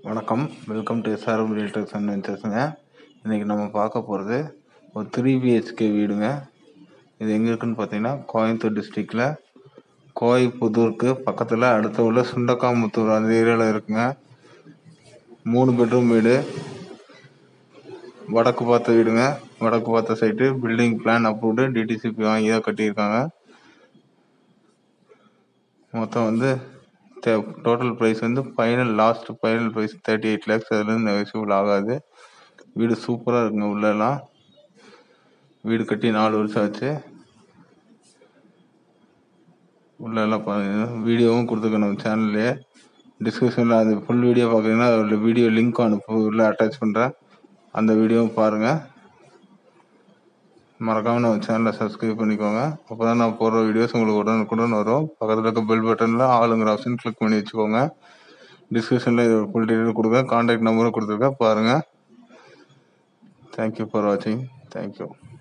வணக்கம் welcome to SRM realtors and வெஞ்சர்ஸுங்க இன்றைக்கி நம்ம பார்க்க போகிறது ஒரு த்ரீ பிஹெச்கே வீடுங்க இது எங்கே இருக்குன்னு பார்த்தீங்கன்னா கோயம்புத்தூர் டிஸ்ட்ரிக்டில் கோயம்புத்தூருக்கு பக்கத்தில் அடுத்த உள்ள சுண்டக்காமுத்தூர் அந்த ஏரியாவில் இருக்குங்க மூணு பெட்ரூம் வீடு வடக்கு பார்த்த வீடுங்க வடக்கு பார்த்த site building plan approved DTCP வாங்கி தான் கட்டியிருக்காங்க மொத்தம் வந்து டோட்டல் ப்ரைஸ் வந்து final last final price thirty eight lakhs அதுலேருந்து நெகோசியபிள் ஆகாது வீடு சூப்பராக இருக்குங்க உள்ளெல்லாம் வீடு கட்டி நாலு வருஷம் ஆச்சு உள்ளெல்லாம் பாருங்க வீடியோவும் கொடுத்துருக்கேன் நம்ம சேனல்லே டிஸ்கிரிப்ஷனில் அது ஃபுல் வீடியோ பார்க்குறீங்கன்னா அதில் வீடியோ லிங்க் அனுப்பு உள்ள அட்டாச் பண்ணுறேன் அந்த வீடியோவும் பாருங்கள் மறக்காமல் நம்ம சேனலை சப்ஸ்கிரைப் பண்ணிக்கோங்க அப்போ தான் நான் போடுற வீடியோஸ் உங்களுக்கு உடனுக்குடன் வரும் பக்கத்தில் இருக்க பெல் பட்டனில் ஆளுங்கிற ஆப்ஷன் கிளிக் பண்ணி வச்சுக்கோங்க டிஸ்கிரிப்ஷனில் இது ஃபுல் டீட்டெயில் கொடுங்க கான்டாக்ட் நம்பரும் கொடுத்துருக்கேன் பாருங்கள் தேங்க்யூ ஃபார் வாட்சிங் தேங்க்யூ